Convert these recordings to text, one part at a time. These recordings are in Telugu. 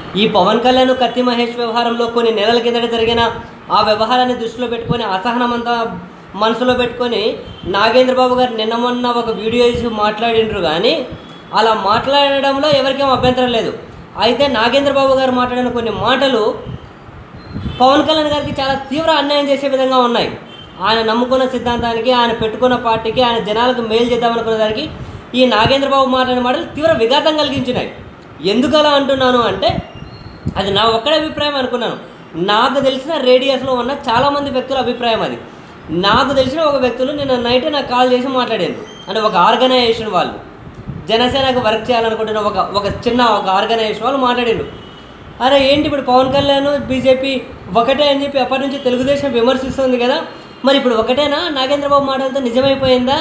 ఈ పవన్ కళ్యాణ్ కత్తి మహేష్ వ్యవహారంలో కొన్ని నెలల కిందట జరిగిన ఆ వ్యవహారాన్ని దృష్టిలో పెట్టుకొని అసహనం అంతా మనసులో పెట్టుకొని నాగేంద్ర బాబు గారు నిన్న మొన్న ఒక వీడియో చేసి మాట్లాడిండ్రు కానీ అలా మాట్లాడడంలో ఎవరికేం అభ్యంతరం లేదు అయితే నాగేంద్ర బాబు గారు మాట్లాడిన కొన్ని మాటలు పవన్ కళ్యాణ్ గారికి చాలా తీవ్ర అన్యాయం చేసే విధంగా ఉన్నాయి ఆయన నమ్ముకున్న సిద్ధాంతానికి ఆయన పెట్టుకున్న పార్టీకి ఆయన జనాలకు మేలు చేద్దామనుకున్న దానికి ఈ నాగేంద్ర బాబు మాట్లాడిన మాటలు తీవ్ర విఘాతం కలిగించినాయి ఎందుకు అలా అంటున్నాను అంటే అది నా ఒక్కడే అభిప్రాయం అనుకున్నాను నాకు తెలిసిన రేడియస్లో ఉన్న చాలామంది వ్యక్తుల అభిప్రాయం అది నాకు తెలిసిన ఒక వ్యక్తులు నిన్న నైట్ నాకు కాల్ చేసి మాట్లాడారు అంటే ఒక ఆర్గనైజేషన్ వాళ్ళు జనసేనకు వర్క్ చేయాలనుకుంటున్న ఒక ఒక చిన్న ఒక ఆర్గనైజేషన్ వాళ్ళు మాట్లాడారు అరే ఏంటి ఇప్పుడు పవన్ కళ్యాణ్ బీజేపీ ఒకటే అని చెప్పి అప్పటి నుంచి తెలుగుదేశం విమర్శిస్తుంది కదా మరి ఇప్పుడు ఒకటేనా నాగేంద్ర బాబు మాటలతో నిజమైపోయిందా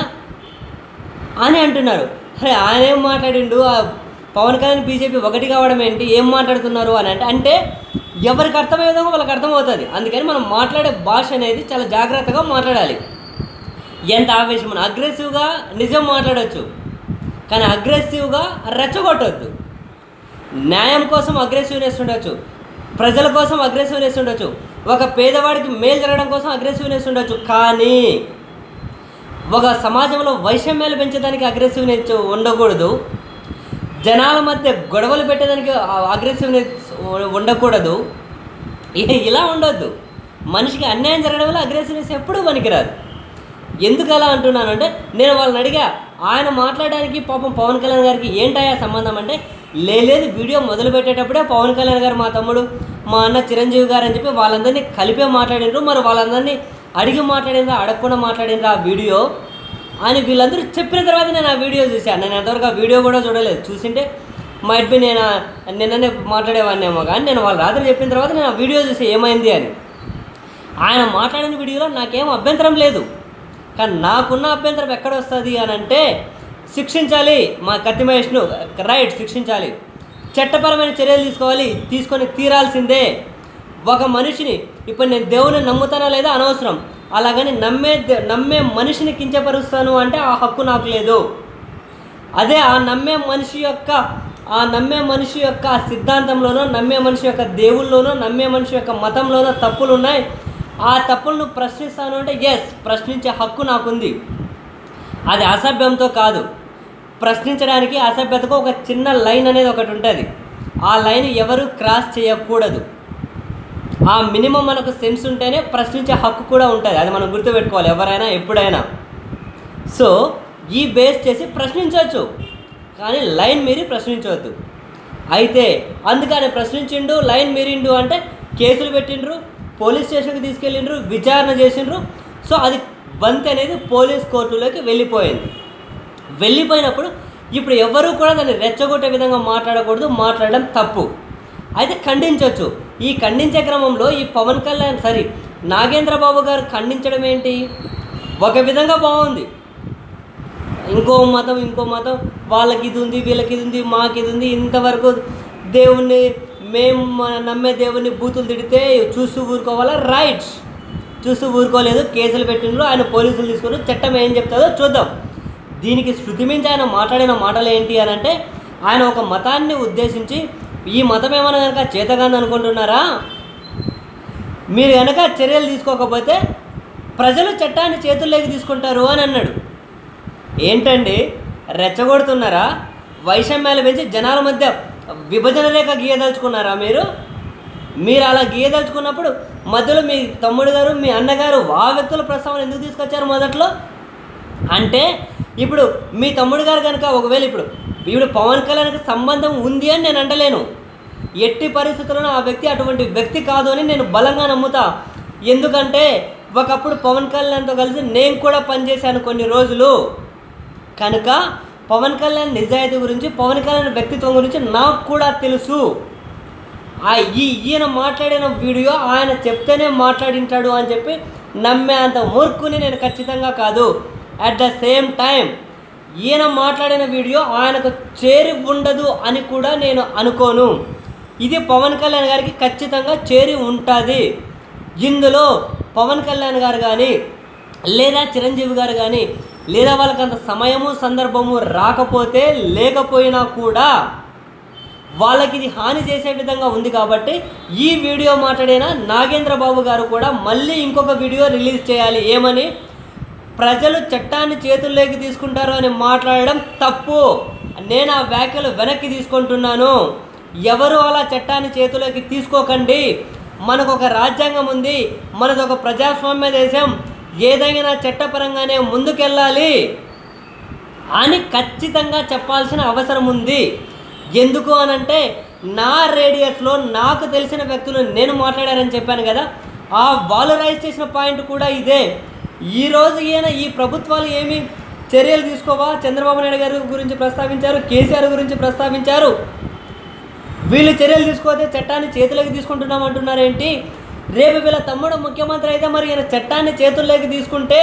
అని అంటున్నారు అరే ఆయన ఏం మాట్లాడిండు ఆ పవన్ కళ్యాణ్ బీజేపీ ఒకటి కావడం ఏంటి ఏం మాట్లాడుతున్నారు అని అంటే అంటే ఎవరికి అర్థమయ్యే విధంగా వాళ్ళకి అర్థమవుతుంది అందుకని మనం మాట్లాడే భాష అనేది చాలా జాగ్రత్తగా మాట్లాడాలి ఎంత ఆవేశం అగ్రెసివ్గా నిజం మాట్లాడవచ్చు కానీ అగ్రెసివ్గా రెచ్చగొట్టొద్దు న్యాయం కోసం అగ్రెసివ్నెస్ ఉండొచ్చు ప్రజల కోసం అగ్రెసివ్నెస్ ఉండొచ్చు ఒక పేదవాడికి మేలు జరగడం కోసం అగ్రెసివ్నెస్ ఉండొచ్చు కానీ ఒక సమాజంలో వైషమ్యాలు పెంచడానికి అగ్రెసివ్నెస్ ఉండకూడదు జనాల మధ్య గొడవలు పెట్టడానికి అగ్రెసివ్నెస్ ఉండకూడదు ఇ- ఇలా ఉండొద్దు మనిషికి అన్యాయం జరగడం వల్ల అగ్రెసివ్నెస్ ఎప్పుడూ పనికిరాదు ఎందుకు అలా అంటున్నానంటే నేను వాళ్ళని అడిగా ఆయన మాట్లాడడానికి పాపం పవన్ కళ్యాణ్ గారికి ఏంటయా సంబంధం అంటే "లే- లేదు వీడియో మొదలు పెట్టేటప్పుడే పవన్ కళ్యాణ్ గారు మా తమ్ముడు మా అన్న చిరంజీవి గారు అని చెప్పి వాళ్ళందరినీ కలిపే మాట్లాడినారు మరి వాళ్ళందరినీ అడిగి మాట్లాడిందా అడగకుండా మాట్లాడిందా ఆ వీడియో అని వీళ్ళందరూ చెప్పిన తర్వాత నేను ఆ వీడియో చూశాను నేను ఎంతవరకు ఆ వీడియో కూడా చూడలేదు చూసింటే మైట్ బి నేను ఆ- నిన్ననే మాట్లాడేవాడినేమో కానీ నేను వాళ్ళు రాత్రి చెప్పిన తర్వాత నేను ఆ వీడియో చూసి ఏమైంది అని ఆయన మాట్లాడిన వీడియోలో నాకేం అభ్యంతరం లేదు కానీ నాకున్న అభ్యంతరం ఎక్కడ వస్తుంది అని అంటే శిక్షించాలి మా కత్తి మహేష్ను రైట్ శిక్షించాలి చట్టపరమైన చర్యలు తీసుకోవాలి తీసుకొని తీరాల్సిందే ఒక మనిషిని ఇప్పుడు నేను దేవుని నమ్ముతానా లేదా అనవసరం అలాగని నమ్మే దే- నమ్మే మనిషిని కించపరుస్తాను అంటే ఆ హక్కు నాకు లేదు అదే ఆ నమ్మే మనిషి యొక్క ఆ నమ్మే మనిషి యొక్క ఆ సిద్ధాంతంలోనో నమ్మే మనిషి యొక్క దేవుళ్ళలోనో నమ్మే మనిషి యొక్క మతంలోనో తప్పులు ఉన్నాయి ఆ తప్పులను ప్రశ్నిస్తాను అంటే ఎస్ ప్రశ్నించే హక్కు నాకుంది అది అసభ్యంతో కాదు ప్రశ్నించడానికి అసభ్యతకు ఒక చిన్న లైన్ అనేది ఒకటి ఉంటుంది ఆ లైన్ ఎవరు క్రాస్ చేయకూడదు ఆ మినిమం మనకు సెన్స్ ఉంటేనే ప్రశ్నించే హక్కు కూడా ఉంటుంది అది మనం గుర్తుపెట్టుకోవాలి ఎవరైనా ఎప్పుడైనా సో ఈ బేస్ చేసి ప్రశ్నించవచ్చు కానీ లైన్ మీరి ప్రశ్నించవద్దు అయితే అందుకని ప్రశ్నించిండు లైన్ మీరిండు అంటే కేసులు పెట్టిండ్రు పోలీస్ స్టేషన్కి తీసుకెళ్ళిండ్రు విచారణ చేసిండ్రు సో అది బంతి అనేది పోలీస్ కోర్టులోకి వెళ్ళిపోయింది వెళ్ళిపోయినప్పుడు ఇప్పుడు ఎవరు కూడా దాన్ని రెచ్చగొట్టే విధంగా మాట్లాడకూడదు మాట్లాడడం తప్పు అయితే ఖండించవచ్చు ఈ ఖండించే క్రమంలో ఈ పవన్ కళ్యాణ్ సరి నాగేంద్ర బాబు గారు ఖండించడం ఏంటి ఒక విధంగా బాగుంది ఇంకో మతం ఇంకో మతం వాళ్ళకి ఇది ఉంది వీళ్ళకి ఇది ఉంది మాకు ఇది ఉంది ఇంతవరకు దేవుణ్ణి మేము మన నమ్మే దేవుణ్ణి బూతులు తిడితే చూస్తూ ఊరుకోవాలా రైట్ చూస్తూ ఊరుకోలేదు కేసులు పెట్టిండ్రు ఆయన పోలీసులు తీసుకుని చట్టం ఏం చెప్తుందో చూద్దాం దీనికి శృతి మించి ఆయన మాట్లాడిన మాటలు ఏంటి అని అంటే ఆయన ఒక మతాన్ని ఉద్దేశించి ఈ మతం ఏమైనా కనుక చేతగాని అనుకుంటున్నారా మీరు కనుక చర్యలు తీసుకోకపోతే ప్రజలు చట్టాన్ని చేతుల్లోకి తీసుకుంటారు అని అన్నాడు ఏంటండి రెచ్చగొడుతున్నారా వైషమ్యాలు పెంచి జనాల మధ్య విభజన రేఖ గీయదలుచుకున్నారా మీరు మీరు అలా గీయదలుచుకున్నప్పుడు మధ్యలో మీ తమ్ముడు గారు మీ అన్నగారు ఆ వ్యక్తుల ప్రస్తావన ఎందుకు తీసుకొచ్చారు మొదట్లో అంటే ఇప్పుడు మీ తమ్ముడు గారు కనుక ఒకవేళ ఇప్పుడు ఇప్పుడు పవన్ కళ్యాణ్కి సంబంధం ఉంది అని నేను అంటలేను ఎట్టి పరిస్థితుల్లో ఆ వ్యక్తి అటువంటి వ్యక్తి కాదు అని నేను బలంగా నమ్ముతా ఎందుకంటే ఒకప్పుడు పవన్ కళ్యాణ్తో కలిసి నేను కూడా పనిచేశాను కొన్ని రోజులు కనుక పవన్ కళ్యాణ్ నిజాయితీ గురించి పవన్ కళ్యాణ్ వ్యక్తిత్వం గురించి నాకు కూడా తెలుసు ఆ ఈ ఈయన మాట్లాడిన వీడియో ఆయన చెప్తేనే మాట్లాడింటాడు అని చెప్పి నమ్మే అంత మూర్ఖుని నేను ఖచ్చితంగా కాదు అట్ ద సేమ్ టైం ఈయన మాట్లాడిన వీడియో ఆయనకు చేరి ఉండదు అని కూడా నేను అనుకోను ఇది పవన్ కళ్యాణ్ గారికి ఖచ్చితంగా చేరి ఉంటుంది ఇందులో పవన్ కళ్యాణ్ గారు కానీ లేదా చిరంజీవి గారు కానీ లేదా వాళ్ళకి అంత సమయము సందర్భము రాకపోతే లేకపోయినా కూడా వాళ్ళకి ఇది హాని చేసే విధంగా ఉంది కాబట్టి ఈ వీడియో మాట్లాడిన నాగేంద్ర బాబు గారు కూడా మళ్ళీ ఇంకొక వీడియో రిలీజ్ చేయాలి ఏమని ప్రజలు చట్టాన్ని చేతుల్లోకి తీసుకుంటారు అని మాట్లాడడం తప్పు నేను ఆ వ్యాఖ్యలు వెనక్కి తీసుకుంటున్నాను ఎవరు అలా చట్టాన్ని చేతుల్లోకి తీసుకోకండి మనకు ఒక రాజ్యాంగం ఉంది మనది ఒక ప్రజాస్వామ్య దేశం ఏదైనా చట్టపరంగానే ముందుకెళ్ళాలి అని ఖచ్చితంగా చెప్పాల్సిన అవసరం ఉంది ఎందుకు అనంటే నా రేడియస్లో నాకు తెలిసిన వ్యక్తులు నేను మాట్లాడారని చెప్పాను కదా ఆ వాళ్ళు రైజ్ చేసిన పాయింట్ కూడా ఇదే ఈరోజు ఈయన ఈ ప్రభుత్వాలు ఏమి చర్యలు తీసుకోవా చంద్రబాబు నాయుడు గారి గురించి ప్రస్తావించారు కేసీఆర్ గురించి ప్రస్తావించారు వీళ్ళు చర్యలు తీసుకోతే చట్టాన్ని చేతుల్లోకి తీసుకుంటున్నాం అంటున్నారేంటి రేపు వీళ్ళ తమ్ముడు ముఖ్యమంత్రి అయితే మరి ఈయన చట్టాన్ని చేతుల్లోకి తీసుకుంటే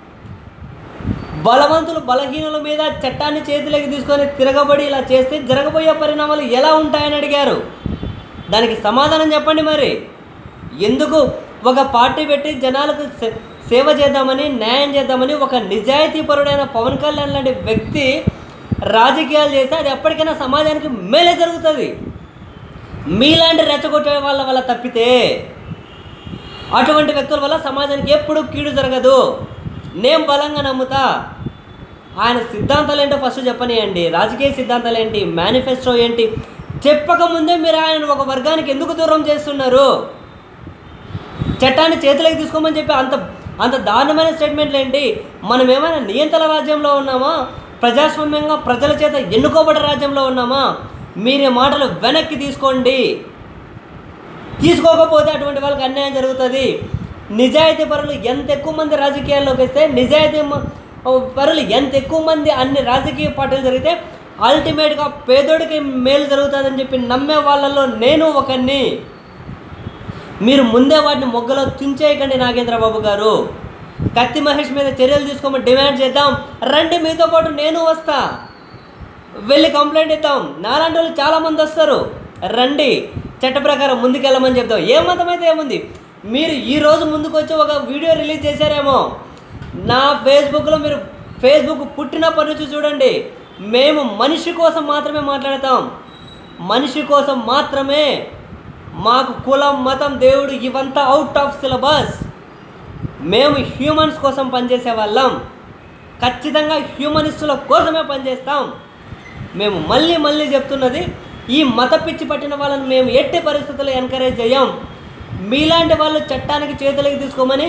బలవంతులు బలహీనుల మీద చట్టాన్ని చేతిలోకి తీసుకొని తిరగబడి ఇలా చేస్తే జరగబోయే పరిణామాలు ఎలా ఉంటాయని అడిగారు దానికి సమాధానం చెప్పండి మరి ఎందుకు ఒక పార్టీ పెట్టి జనాలకు సే- సేవ చేద్దామని న్యాయం చేద్దామని ఒక నిజాయితీపరుడైన పవన్ కళ్యాణ్ లాంటి వ్యక్తి రాజకీయాలు చేస్తే అది ఎప్పటికైనా సమాజానికి మేలే జరుగుతుంది మీలాంటి రెచ్చగొట్టే వాళ్ళ వల్ల తప్పితే అటువంటి వ్యక్తుల వల్ల సమాజానికి ఎప్పుడూ కీడు జరగదు నేను బలంగా నమ్ముతా ఆయన సిద్ధాంతాలు ఏంటో ఫస్ట్ చెప్పనియండి రాజకీయ సిద్ధాంతాలు ఏంటి మేనిఫెస్టో ఏంటి చెప్పక ముందే మీరు ఆయన ఒక వర్గానికి ఎందుకు దూరం చేస్తున్నారు చట్టాన్ని చేతిలోకి తీసుకోమని చెప్పి అంత అంత దారుణమైన స్టేట్మెంట్లు ఏంటి మనం ఏమైనా నియంత్రణ రాజ్యంలో ఉన్నామా ప్రజాస్వామ్యంగా ప్రజల చేత ఎన్నుకోబడ్డ రాజ్యంలో ఉన్నామా మీరే మాటలు వెనక్కి తీసుకోండి తీసుకోకపోతే అటువంటి వాళ్ళకి అన్యాయం జరుగుతుంది నిజాయితీ పరులు ఎంత ఎక్కువ మంది రాజకీయాల్లోకి వస్తే నిజాయితీ మ- పరులు ఎంత ఎక్కువ మంది అన్ని రాజకీయ పార్టీలు జరిగితే అల్టిమేట్గా పేదోడికి మేలు జరుగుతుందని చెప్పి నమ్మే వాళ్ళల్లో నేను ఒకరిని మీరు ముందే వాటిని మొగ్గలో తుంచేయకండి నాగేంద్రబాబు గారు కత్తి మహేష్ మీద చర్యలు తీసుకోమని డిమాండ్ చేద్దాం రండి మీతో పాటు నేను వస్తా వెళ్ళి కంప్లైంట్ ఇద్దాం నాలాంటి వాళ్ళు చాలామంది వస్తారు రండి చట్ట ప్రకారం ముందుకెళ్ళమని చెప్తాం ఏ మతం అయితే ఏముంది మీరు ఈ రోజు ముందుకు వచ్చి ఒక వీడియో రిలీజ్ చేశారేమో నా ఫేస్బుక్లో మీరు ఫేస్బుక్ పుట్టినప్పటి నుంచి చూడండి మేము మనిషి కోసం మాత్రమే మాట్లాడతాం మనిషి కోసం మాత్రమే మాకు కులం మతం దేవుడు ఇవంతా అవుట్ ఆఫ్ సిలబస్ మేము హ్యూమన్స్ కోసం పనిచేసే వాళ్ళం ఖచ్చితంగా హ్యూమనిస్టుల కోసమే పనిచేస్తాం మేము మళ్ళీ మళ్ళీ చెప్తున్నది ఈ మత పిచ్చి పట్టిన వాళ్ళని మేము ఎట్టి పరిస్థితుల్లో ఎంకరేజ్ చేయం మీలాంటి వాళ్ళు చట్టానికి చేతులకి తీసుకోమని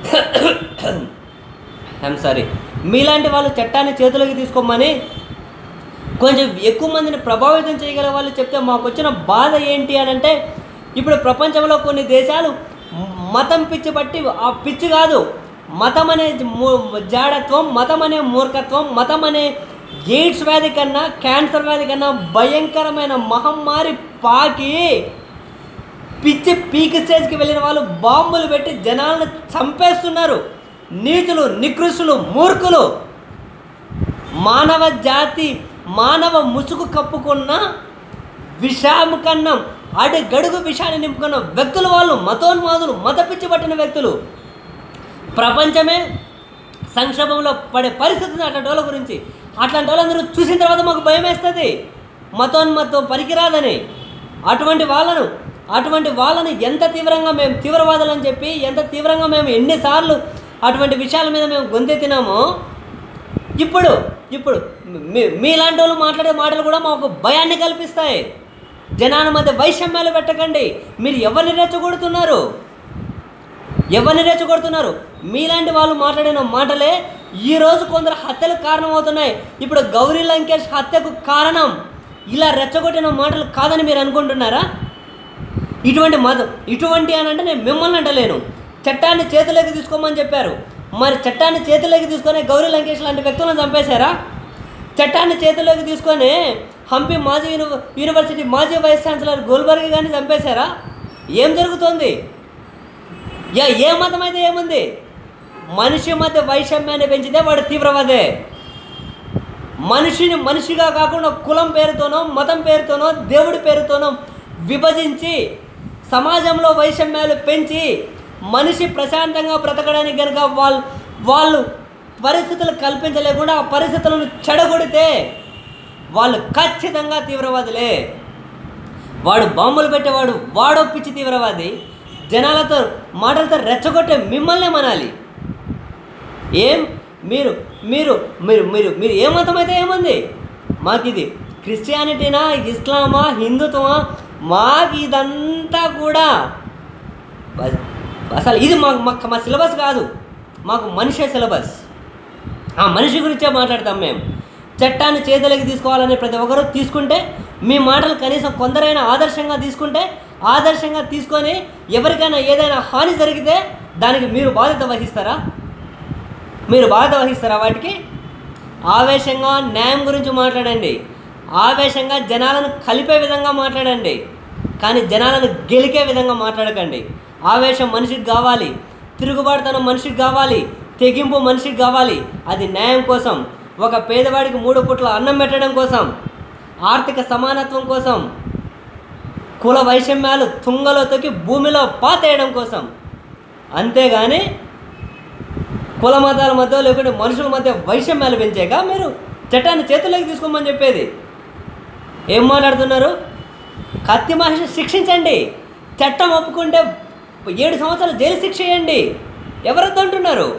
ఐఎమ్ సారీ మీలాంటి వాళ్ళు చట్టాన్ని చేతులకి తీసుకోమని కొంచెం ఎక్కువ మందిని ప్రభావితం చేయగల వాళ్ళు చెప్తే మాకు వచ్చిన బాధ ఏంటి అని అంటే ఇప్పుడు ప్రపంచంలో కొన్ని దేశాలు మతం పిచ్చి బట్టి ఆ పిచ్చి కాదు మతం అనే మూ- జాడత్వం మతం అనే మూర్ఖత్వం మతం అనే ఎయిడ్స్ వ్యాధి కన్నా క్యాన్సర్ వ్యాధి కన్నా భయంకరమైన మహమ్మారి పాకి పిచ్చి పీక్ స్టేజ్కి వెళ్ళిన వాళ్ళు బాంబులు పెట్టి జనాలను చంపేస్తున్నారు నీతులు నికృష్టులు మూర్ఖులు మానవ జాతి మానవ ముసుగు కప్పుకున్న విషాము కన్నా అడి గడుగు విషాన్ని నింపుకున్న వ్యక్తులు వాళ్ళు మతోన్మాదులు మత పిచ్చి పట్టిన వ్యక్తులు ప్రపంచమే సంక్షోభంలో పడే పరిస్థితి ఉంది అట్లాంటి వాళ్ళ గురించి అట్లాంటి వాళ్ళందరూ చూసిన తర్వాత మాకు భయం వేస్తుంది మతోన్మతం పనికిరాదని అటువంటి వాళ్ళను అటువంటి వాళ్ళని ఎంత తీవ్రంగా మేము తీవ్రవాదులని చెప్పి ఎంత తీవ్రంగా మేము ఎన్నిసార్లు అటువంటి విషయాల మీద మేము గొంతెత్తినామో ఇప్పుడు ఇప్పుడు మీ- మీలాంటి వాళ్ళు మాట్లాడే మాటలు కూడా మాకు భయాన్ని కల్పిస్తాయి జనాల మధ్య వైషమ్యాలు పెట్టకండి మీరు ఎవరిని రెచ్చగొడుతున్నారు ఎవరిని రెచ్చగొడుతున్నారు మీలాంటి వాళ్ళు మాట్లాడిన మాటలే ఈరోజు కొందరు హత్యలకు కారణమవుతున్నాయి ఇప్పుడు గౌరీ లంకేష్ హత్యకు కారణం ఇలా రెచ్చగొట్టిన మాటలు కాదని మీరు అనుకుంటున్నారా ఇటువంటి మతం ఇటువంటి అని అంటే నేను మిమ్మల్ని అంటలేను చట్టాన్ని చేతిలోకి తీసుకోమని చెప్పారు మరి చట్టాన్ని చేతిలోకి తీసుకొని గౌరీ లంకేష్ లాంటి వ్యక్తులను చంపేశారా చట్టాన్ని చేతిలోకి తీసుకొని హంపి మాజీ యూని యూనివర్సిటీ మాజీ వైస్ ఛాన్సలర్ గోల్బర్గ్ గారిని చంపేశారా ఏం జరుగుతోంది యా ఏ మతం అయితే ఏముంది మనిషి మధ్య వైషమ్యాన్ని పెంచితే వాడు తీవ్రవాదే మనిషిని మనిషిగా కాకుండా కులం పేరుతోనో మతం పేరుతోనో దేవుడి పేరుతోనో విభజించి సమాజంలో వైషమ్యాలు పెంచి మనిషి ప్రశాంతంగా బ్రతకడానికి కనుక వాళ్ళు వాళ్ళు పరిస్థితులు కల్పించలేకుండా ఆ పరిస్థితులను చెడగొడితే వాళ్ళు ఖచ్చితంగా తీవ్రవాదులే వాడు బాంబులు పెట్టేవాడు వాడో పిచ్చి తీవ్రవాది జనాలతో మాటలతో రెచ్చగొట్టే మిమ్మల్నే మనాలి ఏం మీరు మీరు మీరు మీరు మీరు ఏ మతం అయితే ఏముంది మాకు ఇది క్రిస్టియానిటీనా ఇస్లామా హిందుత్వమా మాకు ఇదంతా కూడా అస- అసలు ఇది మాకు మాకు మా సిలబస్ కాదు మాకు మనిషే సిలబస్ ఆ మనిషి గురించే మాట్లాడతాం మేము చట్టాన్ని చేతులకి తీసుకోవాలని ప్రతి ఒక్కరూ తీసుకుంటే మీ మాటలు కనీసం కొందరైనా ఆదర్శంగా తీసుకుంటే ఆదర్శంగా తీసుకొని ఎవరికైనా ఏదైనా హాని జరిగితే దానికి మీరు బాధ్యత వహిస్తారా మీరు బాధ్యత వహిస్తారా వాటికి ఆవేశంగా న్యాయం గురించి మాట్లాడండి ఆవేశంగా జనాలను కలిపే విధంగా మాట్లాడండి కానీ జనాలను గెలికే విధంగా మాట్లాడకండి ఆవేశం మనిషికి కావాలి తిరుగుబాటుతనం మనిషికి కావాలి తెగింపు మనిషికి కావాలి అది న్యాయం కోసం ఒక పేదవాడికి మూడు పుట్ల అన్నం పెట్టడం కోసం ఆర్థిక సమానత్వం కోసం కుల వైషమ్యాలు తుంగలో తొక్కి భూమిలో పాతేయడం కోసం అంతేగాని కుల మతాల మధ్య లేకుంటే మనుషుల మధ్య వైషమ్యాలు పెంచాక మీరు చట్టాన్ని చేతుల్లోకి తీసుకోమని చెప్పేది ఏం మాట్లాడుతున్నారు కత్తి మహిష శిక్షించండి చట్టం ఒప్పుకుంటే ఏడు సంవత్సరాలు జైలు శిక్ష వేయండి ఎవరొద్దు అంటున్నారు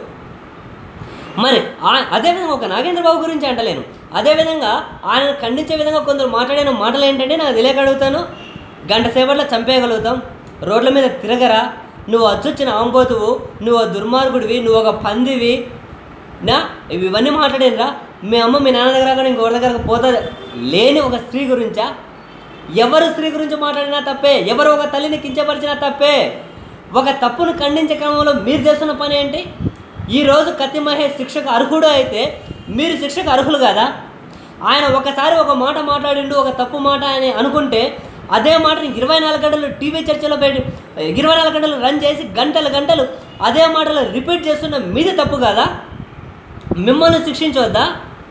మరి ఆ- అదేవిధంగా ఒక నాగేంద్ర బాబు గురించి అంటలేను అదేవిధంగా ఆయన ఖండించే విధంగా కొందరు మాట్లాడిన మాటలు ఏంటంటే నాకు తెలియక అడుగుతాను గంట సేపట్లో చంపేయగలుగుతాం రోడ్ల మీద తిరగరా నువ్వు అచ్చొచ్చిన ఆంబోతువు నువ్వు ఒక దుర్మార్గుడివి నువ్వు ఒక పందివి నా ఇవి ఇవన్నీ మాట్లాడినరా మీ అమ్మ మీ నాన్న దగ్గర కానీ ఇంకొకరి దగ్గర పోతుంది లేని ఒక స్త్రీ గురించా ఎవరు స్త్రీ గురించి మాట్లాడినా తప్పే ఎవరు ఒక తల్లిని కించపరిచినా తప్పే ఒక తప్పును ఖండించే క్రమంలో మీరు చేస్తున్న పని ఏంటి ఈరోజు కత్తి మహేష్ శిక్షకు అర్హుడు అయితే మీరు శిక్షకు అర్హులు కదా ఆయన ఒకసారి ఒక మాట మాట్లాడిండు ఒక తప్పు మాట అని అనుకుంటే అదే మాటని ఇరవై నాలుగు గంటలు టీవీ చర్చలో పెట్టి ఇరవై నాలుగు గంటలు రన్ చేసి గంటలు గంటలు అదే మాటలు రిపీట్ చేస్తున్న మీది తప్పు కదా మిమ్మల్ని శిక్షించవద్దా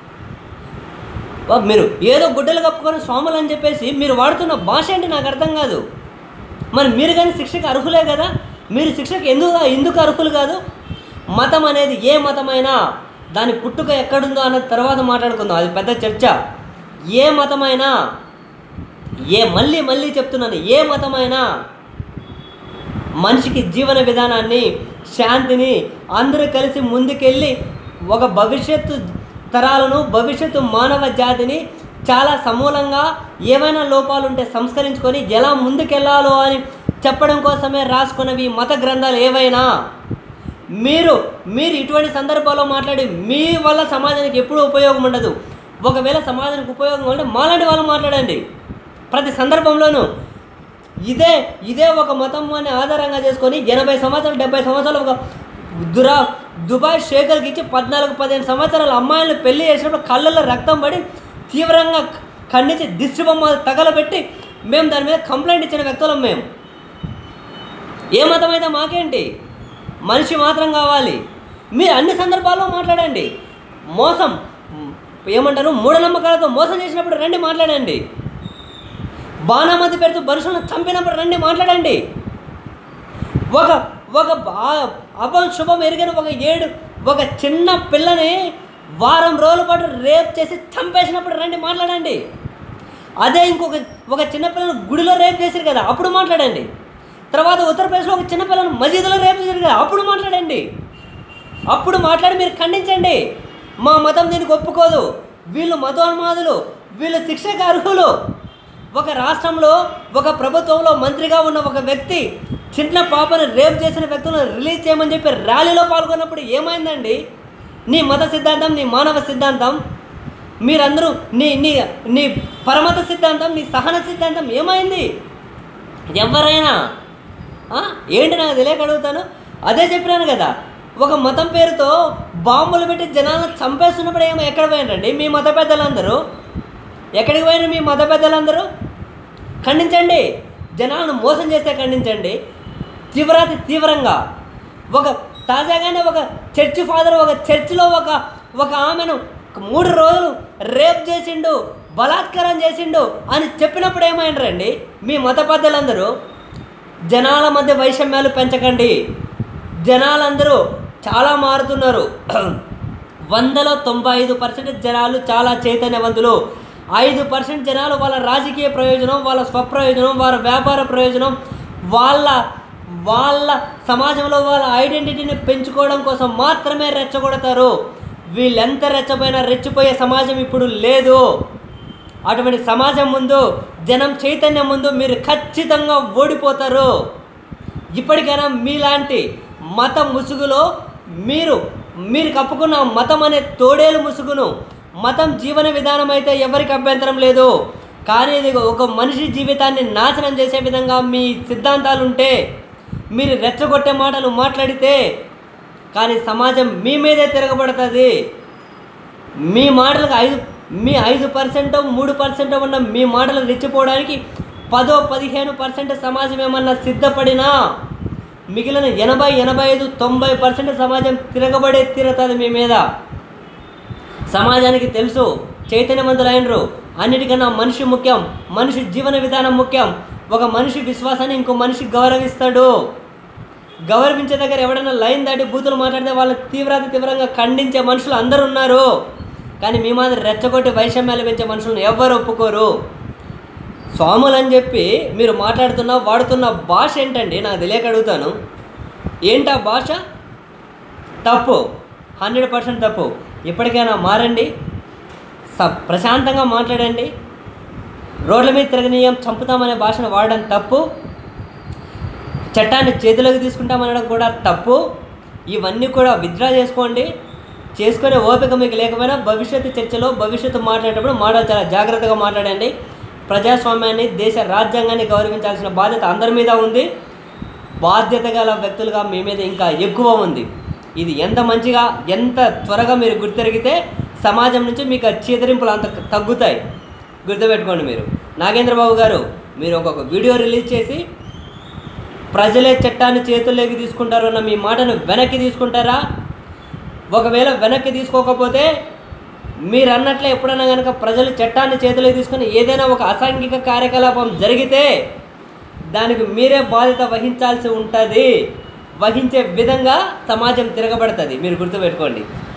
వా, మీరు ఏదో గుడ్డలు కప్పుకొని స్వాములు అని చెప్పేసి మీరు వాడుతున్న భాష ఏంటి నాకు అర్థం కాదు మరి మీరు కానీ శిక్షకు అర్హులే కదా మీరు శిక్షకు ఎందుకు ఎందుకు అర్హులు కాదు మతం అనేది ఏ మతమైనా దాని పుట్టుక ఎక్కడుందో అన్న తర్వాత మాట్లాడుకుందాం అది పెద్ద చర్చ ఏ మతమైనా ఏ మళ్ళీ మళ్ళీ చెప్తున్నాను ఏ మతమైనా మనిషికి జీవన విధానాన్ని శాంతిని అందరూ కలిసి ముందుకెళ్ళి ఒక భవిష్యత్తు తరాలను భవిష్యత్తు మానవ జాతిని చాలా సమూలంగా ఏమైనా లోపాలు ఉంటే సంస్కరించుకొని ఎలా ముందుకెళ్లాలో అని చెప్పడం కోసమే రాసుకున్నవి ఈ మత గ్రంథాలు ఏవైనా మీరు మీరు ఇటువంటి సందర్భాల్లో మాట్లాడి మీ వల్ల సమాజానికి ఎప్పుడూ ఉపయోగం ఉండదు ఒకవేళ సమాజానికి ఉపయోగం ఉంటే మాలాంటి వాళ్ళు మాట్లాడండి ప్రతి సందర్భంలోనూ ఇదే ఇదే ఒక మతం అని ఆధారంగా చేసుకొని ఎనభై సంవత్సరాలు డెబ్బై సంవత్సరాలు ఒక దురా దుబాయ్ షేకర్కి ఇచ్చి పద్నాలుగు పదిహేను సంవత్సరాల అమ్మాయిలను పెళ్లి చేసినప్పుడు కళ్ళల్లో రక్తం పడి తీవ్రంగా ఖండించి దిష్టి బొమ్మలు తగలబెట్టి మేము దాని మీద కంప్లైంట్ ఇచ్చిన వ్యక్తులం మేము ఏ మతం అయితే మాకేంటి మనిషి మాత్రం కావాలి మీరు అన్ని సందర్భాల్లో మాట్లాడండి మోసం ఏమంటారు మూఢనమ్మకాలతో మోసం చేసినప్పుడు రండి మాట్లాడండి బాణామతి పెడుతూ మనుషులను చంపినప్పుడు రండి మాట్లాడండి ఒక ఒక బా- అపం శుభం ఎరిగిన ఒక ఏడు ఒక చిన్న పిల్లని వారం రోజుల పాటు రేప్ చేసి చంపేసినప్పుడు రండి మాట్లాడండి అదే ఇంకొక ఒక చిన్న పిల్లని గుడిలో రేప్ చేశారు కదా అప్పుడు మాట్లాడండి తర్వాత ఉత్తరప్రదేశ్లో ఒక చిన్న పిల్లని మసీదులో రేప్ చేశారు కదా అప్పుడు మాట్లాడండి అప్పుడు మాట్లాడి మీరు ఖండించండి మా మతం దీనికి ఒప్పుకోదు వీళ్ళు మతోన్మాదులు వీళ్ళు శిక్షకు అర్హులు ఒక రాష్ట్రంలో ఒక ప్రభుత్వంలో మంత్రిగా ఉన్న ఒక వ్యక్తి చిన్న పాపను రేప్ చేసిన వ్యక్తులను రిలీజ్ చేయమని చెప్పి ర్యాలీలో పాల్గొన్నప్పుడు ఏమైందండి నీ మత సిద్ధాంతం నీ మానవ సిద్ధాంతం మీరందరూ నీ నీ నీ పరమత సిద్ధాంతం నీ సహన సిద్ధాంతం ఏమైంది ఎవరైనా ఆ? ఏంటి నాకు తెలియక అడుగుతాను అదే చెప్పినాను కదా ఒక మతం పేరుతో బాంబులు పెట్టి జనాలను చంపేస్తున్నప్పుడు ఏమో ఎక్కడ పోయినారండి మీ మత పెద్దలందరూ ఎక్కడికి పోయినారు మీ మత పెద్దలందరూ ఖండించండి జనాలను మోసం చేస్తే ఖండించండి తీవ్రాతి తీవ్రంగా ఒక తాజాగానే ఒక చర్చి ఫాదర్ ఒక చర్చిలో ఒక ఒక ఆమెను మూడు రోజులు రేప్ చేసిండు బలాత్కారం చేసిండు అని చెప్పినప్పుడు ఏమైండ్రండి మీ మత పెద్దలందరూ జనాల మధ్య వైషమ్యాలు పెంచకండి జనాలందరూ చాలా మారుతున్నారు వందలో తొంభై ఐదు పర్సెంట్ జనాలు చాలా చైతన్యవంతులు ఐదు పర్సెంట్ జనాలు వాళ్ళ రాజకీయ ప్రయోజనం వాళ్ళ స్వప్రయోజనం వాళ్ళ వ్యాపార ప్రయోజనం వాళ్ళ వాళ్ళ సమాజంలో వాళ్ళ ఐడెంటిటీని పెంచుకోవడం కోసం మాత్రమే రెచ్చగొడతారు వీళ్ళెంత రెచ్చపోయినా రెచ్చిపోయే సమాజం ఇప్పుడు లేదు అటువంటి సమాజం ముందు జనం చైతన్యం ముందు మీరు ఖచ్చితంగా ఓడిపోతారు ఇప్పటికైనా మీలాంటి మత ముసుగులో మీరు మీరు కప్పుకున్న మతం అనే తోడేలు ముసుగును మతం జీవన విధానం అయితే ఎవరికి అభ్యంతరం లేదు కానీ ఇది ఒక మనిషి జీవితాన్ని నాశనం చేసే విధంగా మీ సిద్ధాంతాలు ఉంటే మీరు రెచ్చగొట్టే మాటలు మాట్లాడితే కానీ సమాజం మీ మీదే తిరగబడుతుంది మీ మాటలకు ఐదు మీ ఐదు పర్సెంట్ మూడు పర్సెంట్ ఉన్న మీ మాటలు రెచ్చిపోవడానికి పదో పదిహేను పర్సెంట్ సమాజం ఏమన్నా సిద్ధపడినా మిగిలిన ఎనభై ఎనభై ఐదు తొంభై పర్సెంట్ సమాజం తిరగబడే తిరగతుంది మీ మీద సమాజానికి తెలుసు చైతన్యవంతులైనరు అన్నిటికన్నా మనిషి ముఖ్యం మనిషి జీవన విధానం ముఖ్యం ఒక మనిషి విశ్వాసాన్ని ఇంకో మనిషి గౌరవిస్తాడు గౌరవించే దగ్గర ఎవడైనా లైన్ దాటి బూతులు మాట్లాడితే వాళ్ళ తీవ్రత తీవ్రంగా ఖండించే మనుషులు అందరూ ఉన్నారు కానీ మీ మాదిరి రెచ్చగొట్టి వైషమ్యాలు పెంచే మనుషులను ఎవ్వరు ఒప్పుకోరు స్వాములు అని చెప్పి మీరు మాట్లాడుతున్న వాడుతున్న భాష ఏంటండి నాకు తెలియక అడుగుతాను ఏంటా భాష తప్పు హండ్రెడ్ పర్సెంట్ తప్పు ఇప్పటికైనా మారండి స ప్రశాంతంగా మాట్లాడండి రోడ్ల మీద తిరగనీయం చంపుతామనే భాషను వాడడం తప్పు చట్టాన్ని చేతిలోకి తీసుకుంటామనడం కూడా తప్పు ఇవన్నీ కూడా విత్డ్రా చేసుకోండి చేసుకునే ఓపిక మీకు లేకపోయినా భవిష్యత్తు చర్చలో భవిష్యత్తు మాట్లాడేటప్పుడు మాటలు చాలా జాగ్రత్తగా మాట్లాడండి ప్రజాస్వామ్యాన్ని దేశ రాజ్యాంగాన్ని గౌరవించాల్సిన బాధ్యత అందరి మీద ఉంది బాధ్యత గల వ్యక్తులుగా మీ మీద ఇంకా ఎక్కువ ఉంది ఇది ఎంత మంచిగా ఎంత త్వరగా మీరు గుర్తెరిగితే సమాజం నుంచి మీకు ఆ చీదరింపులు అంత తగ్గుతాయి గుర్తుపెట్టుకోండి మీరు నాగేంద్రబాబు గారు మీరు ఒక్కొక్క వీడియో రిలీజ్ చేసి ప్రజలే చట్టాన్ని చేతుల్లోకి తీసుకుంటారు అన్న మీ మాటను వెనక్కి తీసుకుంటారా ఒకవేళ వెనక్కి తీసుకోకపోతే మీరు అన్నట్లే ఎప్పుడైనా కనుక ప్రజలు చట్టాన్ని చేతిలోకి తీసుకొని ఏదైనా ఒక అసాంఘిక కార్యకలాపం జరిగితే దానికి మీరే బాధ్యత వహించాల్సి ఉంటుంది వహించే విధంగా సమాజం తిరగబడుతుంది మీరు గుర్తుపెట్టుకోండి